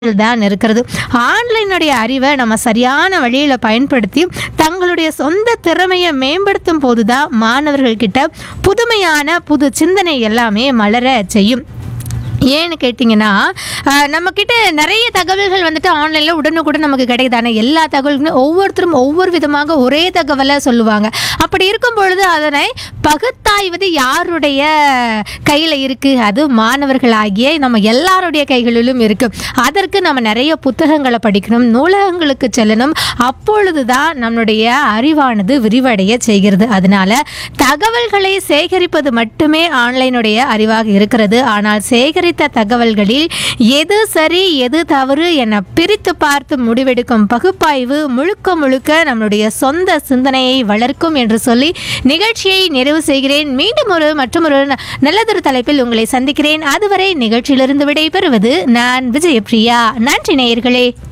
தான் இருக்கிறது ஆன்லைனுடைய அறிவை நம்ம சரியான வழியில் பயன்படுத்தி தங்களுடைய சொந்த திறமையை மேம்படுத்தும் போது தான் மாணவர்கள்கிட்ட புதுமையான புது சிந்தனை எல்லாமே மலர செய்யும் ஏன்னு கேட்டிங்கன்னா அஹ், நம்மக்கிட்ட நிறைய தகவல்கள் வந்துட்டு ஆன்லைனில் உடனுக்குடன் நமக்கு கிடைக்குது ஆனால் எல்லா தகவல்களும் ஒவ்வொருத்தரும் ஒவ்வொரு விதமாக ஒரே தகவலை சொல்லுவாங்க அப்படி இருக்கும் பொழுது அதனை பகுத்தாய்வது யாருடைய கையில் இருக்குது அது மாணவர்களாகிய நம்ம எல்லாருடைய கைகளிலும் இருக்குது அதற்கு நம்ம நிறைய புத்தகங்களை படிக்கணும் நூலகங்களுக்கு செல்லணும் அப்பொழுது தான் நம்மளுடைய அறிவானது விரிவடைய செய்கிறது அதனால தகவல்களை சேகரிப்பது மட்டுமே ஆன்லைனுடைய அறிவாக இருக்கிறது ஆனால் சேகரித்த தகவல்களில் எது சரி எது தவறு என பிரித்து பார்த்து முடிவெடுக்கும் பகுப்பாய்வு முழுக்க முழுக்க நம்மளுடைய சொந்த சிந்தனையை வளர்க்கும் என்று சொல்லி நிகழ்ச்சியை நிறைவு செய்கிறேன் மீண்டும் ஒரு மற்றொரு நல்லதொரு தலைப்பில் உங்களை சந்திக்கிறேன் அதுவரை நிகழ்ச்சியிலிருந்து விடைபெறுவது நான் விஜயபிரியா நன்றி நேயர்களே